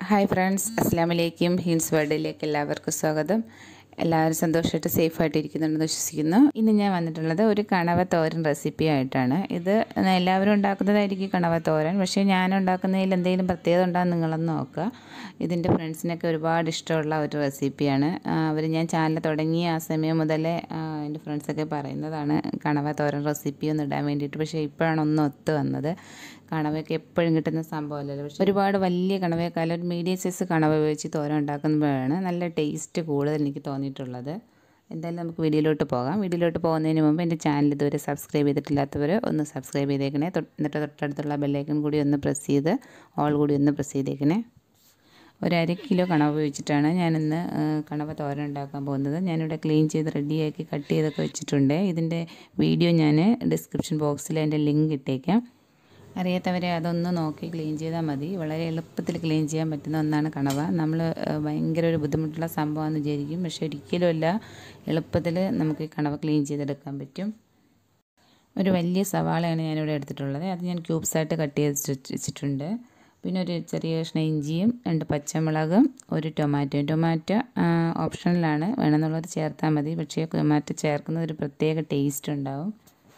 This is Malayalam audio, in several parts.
ഹായ് ഫ്രണ്ട്സ് അസ്സാം വലൈക്കും ഹിൻസ് വേൾഡിലേക്ക് എല്ലാവർക്കും സ്വാഗതം എല്ലാവരും സന്തോഷമായിട്ട് സേഫായിട്ട് ഇരിക്കുന്നുണ്ടെന്ന് വിശ്വസിക്കുന്നു ഇന്ന് ഞാൻ വന്നിട്ടുള്ളത് ഒരു കണവ തോരൻ റെസിപ്പി ആയിട്ടാണ് ഇത് എല്ലാവരും ഉണ്ടാക്കുന്നതായിരിക്കും കണവ തോരൻ പക്ഷേ ഞാൻ ഉണ്ടാക്കുന്നതിൽ എന്തെങ്കിലും പ്രത്യേകത ഉണ്ടോയെന്ന് നിങ്ങളൊന്ന് നോക്കുക ഇതിൻ്റെ ഫ്രണ്ട്സിനൊക്കെ ഒരുപാട് ഇഷ്ടമുള്ള ഒരു റെസിപ്പിയാണ് അവർ ഞാൻ ചാനൽ തുടങ്ങിയ ആ സമയം മുതലേ എൻ്റെ ഫ്രണ്ട്സൊക്കെ പറയുന്നതാണ് കണവ തോരൻ റെസിപ്പി ഒന്ന് ഇടാൻ വേണ്ടിയിട്ട് പക്ഷേ ഇപ്പോഴാണ് ഒന്ന് ഒത്തു വന്നത് കണവയൊക്കെ എപ്പോഴും കിട്ടുന്ന സംഭവമല്ലല്ലോ പക്ഷേ ഒരുപാട് വലിയ കണവയെക്കാളും ഒരു മീഡിയം സൈസ് കണവ ഉപയോഗിച്ച് തോരൻ ഉണ്ടാക്കുമ്പോഴാണ് നല്ല ടേസ്റ്റ് കൂടുതൽ എനിക്ക് തോന്നിയിട്ടുള്ളത് എന്തായാലും നമുക്ക് വീഡിയോയിലോട്ട് പോകാം വീഡിയോയിലോട്ട് പോകുന്നതിന് മുമ്പ് എൻ്റെ ചാനൽ ഇതുവരെ സബ്സ്ക്രൈബ് ചെയ്തിട്ടില്ലാത്തവർ ഒന്ന് സബ്സ്ക്രൈബ് ചെയ്തേക്കണേ എന്നിട്ട് തൊട്ടടുത്തുള്ള ബെല്ലൈക്കൺ കൂടി ഒന്ന് പ്രസ് ചെയ്ത് ഓൾ കൂടി ഒന്ന് പ്രസ് ചെയ്തേക്കണേ ഒരു അര കിലോ കണവ ഉപയോഗിച്ചിട്ടാണ് ഞാനിന്ന് കണവ തോരൻ ഉണ്ടാക്കാൻ പോകുന്നത് ഞാനിവിടെ ക്ലീൻ ചെയ്ത് റെഡിയാക്കി കട്ട് ചെയ്തൊക്കെ വെച്ചിട്ടുണ്ട് ഇതിൻ്റെ വീഡിയോ ഞാൻ ഡിസ്ക്രിപ്ഷൻ ബോക്സിൽ അതിൻ്റെ ലിങ്ക് ഇട്ടേക്കാം അറിയാത്തവരെ അതൊന്ന് നോക്കി ക്ലീൻ ചെയ്താൽ മതി വളരെ എളുപ്പത്തിൽ ക്ലീൻ ചെയ്യാൻ പറ്റുന്ന ഒന്നാണ് കണവ നമ്മൾ ഭയങ്കര ഒരു ബുദ്ധിമുട്ടുള്ള സംഭവമാണെന്ന് വിചാരിക്കും പക്ഷേ ഒരിക്കലുമല്ല എളുപ്പത്തിൽ നമുക്ക് ഈ കണവ ക്ലീൻ ചെയ്തെടുക്കാൻ പറ്റും ഒരു വലിയ സവാളയാണ് ഞാനിവിടെ എടുത്തിട്ടുള്ളത് അത് ഞാൻ ക്യൂബ്സായിട്ട് കട്ട് ചെയ്ത് വെച്ചിട്ടുണ്ട് പിന്നെ ഒരു ചെറിയ കഷ്ണം ഇഞ്ചിയും രണ്ട് പച്ചമുളകും ഒരു ടൊമാറ്റോ ടൊമാറ്റോ ഓപ്ഷണലാണ് വേണമെന്നുള്ളത് ചേർത്താൽ മതി പക്ഷേ ടൊമാറ്റോ ചേർക്കുന്നത് ഒരു പ്രത്യേക ടേസ്റ്റ് ഉണ്ടാവും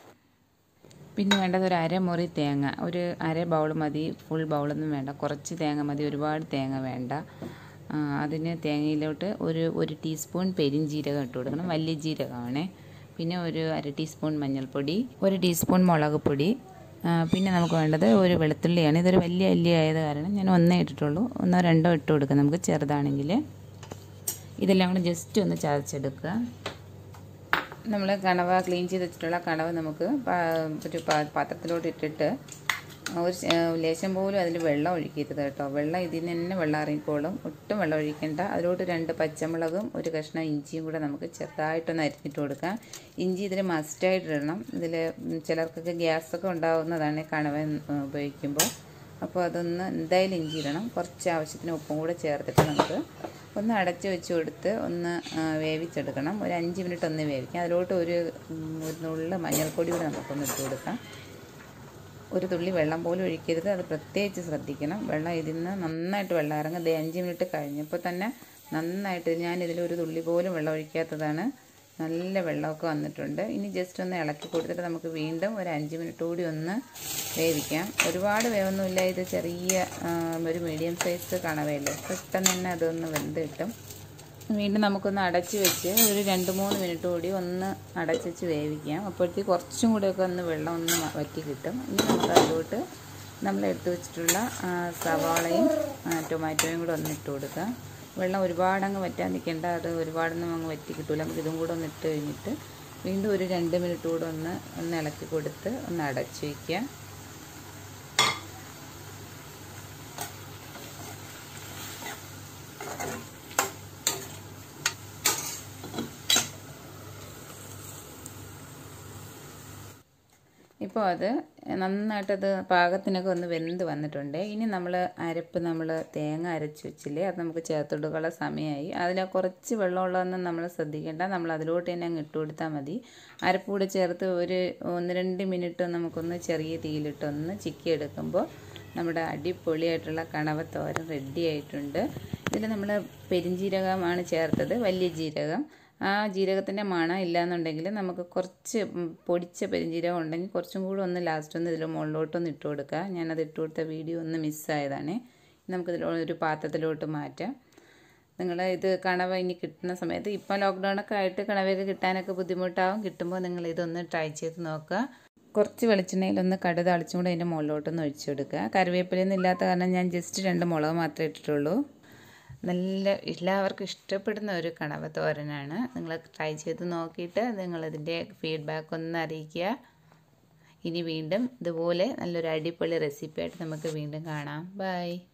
പിന്നെ വേണ്ടത് ഒരു അരമുറി തേങ്ങ ഒരു അര ബൗൾ മതി ഫുൾ ബൗളൊന്നും വേണ്ട കുറച്ച് തേങ്ങ മതി ഒരുപാട് തേങ്ങ വേണ്ട അതിന് തേങ്ങയിലോട്ട് ഒരു ഒരു ടീസ്പൂൺ പെരിഞ്ജീരകം ഇട്ട് കൊടുക്കണം വലിയ ജീരകമാണേ പിന്നെ ഒരു അര ടീസ്പൂൺ മഞ്ഞൾപ്പൊടി ഒരു ടീസ്പൂൺ മുളക് പൊടി പിന്നെ നമുക്ക് വേണ്ടത് ഒരു വെളുത്തുള്ളിയാണ് ഇതൊരു വലിയ അല്ലി ആയത് കാരണം ഞാൻ ഒന്നേ ഇട്ടിട്ടുള്ളൂ ഒന്നോ രണ്ടോ ഇട്ട് കൊടുക്കുക നമുക്ക് ചെറുതാണെങ്കിൽ ഇതെല്ലാം കൂടെ ജസ്റ്റ് ഒന്ന് ചതച്ചെടുക്കുക നമ്മൾ കണവ ക്ലീൻ ചെയ്ത് വെച്ചിട്ടുള്ള കണവ നമുക്ക് ഒരു പാത്രത്തിലോട്ട് ഇട്ടിട്ട് ഒരു ലേശം പോലും അതിൽ വെള്ളം ഒഴിക്കരുത് കേട്ടോ വെള്ളം ഇതിൽ നിന്ന് തന്നെ വെള്ളം ഇറങ്ങിക്കോളും ഒട്ടും വെള്ളം ഒഴിക്കേണ്ട അതിലോട്ട് രണ്ട് പച്ചമുളകും ഒരു കഷ്ണം ഇഞ്ചിയും കൂടെ നമുക്ക് ചെറുതായിട്ടൊന്ന് അരിഞ്ഞിട്ട് കൊടുക്കാം ഇഞ്ചി ഇതിൽ മസ്റ്റായിട്ട് ഇടണം ഇതിൽ ചിലർക്കൊക്കെ ഗ്യാസൊക്കെ ഉണ്ടാകുന്നതാണ് കണവ ഉപയോഗിക്കുമ്പോൾ അപ്പോൾ അതൊന്ന് എന്തായാലും ഇഞ്ചി ഇടണം കുറച്ച് ആവശ്യത്തിന് ഉപ്പും കൂടെ ചേർത്തിട്ട് നമുക്ക് ഒന്ന് അടച്ചു വെച്ച് കൊടുത്ത് ഒന്ന് വേവിച്ചെടുക്കണം ഒരു അഞ്ച് മിനിറ്റ് ഒന്ന് വേവിക്കാം അതിലോട്ട് ഒരു ഒരു നുള്ളു മഞ്ഞൾപ്പൊടി കൂടെ നമുക്കൊന്ന് ഇട്ട് കൊടുക്കാം ഒരു തുള്ളി വെള്ളം പോലും ഒഴിക്കരുത് അത് പ്രത്യേകിച്ച് ശ്രദ്ധിക്കണം വെള്ളം ഇതിൽ നിന്ന് നന്നായിട്ട് വെള്ളം ഇറങ്ങും അഞ്ച് മിനിറ്റ് കഴിഞ്ഞപ്പോൾ തന്നെ നന്നായിട്ട് ഞാൻ ഇതിലൊരു തുള്ളി പോലും വെള്ളം ഒഴിക്കാത്തതാണ് നല്ല വെള്ളമൊക്കെ വന്നിട്ടുണ്ട് ഇനി ജസ്റ്റ് ഒന്ന് ഇളക്കി കൊടുത്തിട്ട് നമുക്ക് വീണ്ടും ഒരു അഞ്ച് മിനിറ്റ് കൂടി ഒന്ന് വേവിക്കാം ഒരുപാട് വേവൊന്നുമില്ല ഇത് ചെറിയ ഒരു മീഡിയം സൈസ് കണവയല്ലേ പെട്ടെന്ന് തന്നെ അതൊന്ന് വെന്ത് കിട്ടും വീണ്ടും നമുക്കൊന്ന് അടച്ച് വെച്ച് ഒരു രണ്ട് മൂന്ന് മിനിറ്റ് കൂടി ഒന്ന് അടച്ച് വെച്ച് വേവിക്കാം അപ്പോഴത്തേക്ക് കുറച്ചും കൂടെയൊക്കെ ഒന്ന് വെള്ളം ഒന്ന് വറ്റി കിട്ടും ഇനി നമുക്ക് അതിലോട്ട് നമ്മൾ എടുത്തു വെച്ചിട്ടുള്ള സവാളയും ടൊമാറ്റോയും കൂടെ ഒന്ന് ഇട്ട് കൊടുക്കാം വെള്ളം ഒരുപാടങ്ങ് വറ്റാൻ നിൽക്കേണ്ട അത് ഒരുപാടൊന്നും അങ്ങ് വറ്റി കിട്ടില്ല നമുക്ക് ഇതും കൂടെ ഒന്ന് ഇട്ട് കഴിഞ്ഞിട്ട് വീണ്ടും ഒരു രണ്ട് മിനിറ്റ് കൂടെ ഒന്ന് ഒന്ന് ഇളക്കി കൊടുത്ത് ഒന്ന് അടച്ച് വയ്ക്കുക ഇപ്പോൾ അത് നന്നായിട്ടത് പാകത്തിനൊക്കെ ഒന്ന് വെന്ത് വന്നിട്ടുണ്ട് ഇനി നമ്മൾ അരപ്പ് നമ്മൾ തേങ്ങ അരച്ച് വെച്ചില്ലേ അത് നമുക്ക് ചേർത്തെടുക്കാനുള്ള സമയമായി അതിൽ കുറച്ച് വെള്ളമുള്ളതൊന്നും നമ്മൾ ശ്രദ്ധിക്കേണ്ട നമ്മൾ അതിലോട്ട് തന്നെ അങ്ങ് ഇട്ട് കൊടുത്താൽ മതി അരപ്പ് കൂടെ ചേർത്ത് ഒരു ഒന്ന് രണ്ട് മിനിറ്റ് നമുക്കൊന്ന് ചെറിയ തീയിലിട്ട് ഒന്ന് ചിക്കി എടുക്കുമ്പോൾ നമ്മുടെ അടിപൊളിയായിട്ടുള്ള കണവ തോരൻ റെഡി ആയിട്ടുണ്ട് ഇതിൽ നമ്മൾ പെരിഞ്ജീരകമാണ് ചേർത്തത് വലിയ ജീരകം ആ ജീരകത്തിൻ്റെ മണം ഇല്ലയെന്നുണ്ടെങ്കിൽ നമുക്ക് കുറച്ച് പൊടിച്ച പെരിഞ്ജീരകം ഉണ്ടെങ്കിൽ കുറച്ചും കൂടി ഒന്ന് ലാസ്റ്റ് ഒന്ന് ഇതിൽ മുകളിലോട്ടൊന്ന് ഇട്ട് കൊടുക്കുക ഞാനത് ഇട്ട് കൊടുത്ത വീഡിയോ ഒന്ന് മിസ്സായതാണ് നമുക്കിതിൽ ഒരു പാത്രത്തിലോട്ട് മാറ്റാം നിങ്ങൾ ഇത് കണവ ഇനി കിട്ടുന്ന സമയത്ത് ഇപ്പോൾ ലോക്ക്ഡൗണൊക്കെ ആയിട്ട് കണവയൊക്കെ കിട്ടാനൊക്കെ ബുദ്ധിമുട്ടാവും കിട്ടുമ്പോൾ നിങ്ങൾ ഇതൊന്ന് ട്രൈ ചെയ്ത് നോക്കുക കുറച്ച് വെളിച്ചെണ്ണയിലൊന്ന് കടുക് തളിച്ചും കൂടെ അതിൻ്റെ മുകളിലോട്ടൊന്ന് ഒഴിച്ചു കൊടുക്കുക കറിവേപ്പിലയൊന്നും ഇല്ലാത്ത കാരണം ഞാൻ ജസ്റ്റ് രണ്ട് മുളക് മാത്രമേ ഇട്ടിട്ടുള്ളൂ നല്ല എല്ലാവർക്കും ഇഷ്ടപ്പെടുന്ന ഒരു കണവ തോരനാണ് നിങ്ങൾ ട്രൈ ചെയ്ത് നോക്കിയിട്ട് നിങ്ങളിതിൻ്റെ ഫീഡ്ബാക്ക് ഒന്ന് അറിയിക്കുക ഇനി വീണ്ടും ഇതുപോലെ നല്ലൊരു അടിപൊളി റെസിപ്പി ആയിട്ട് നമുക്ക് വീണ്ടും കാണാം ബൈ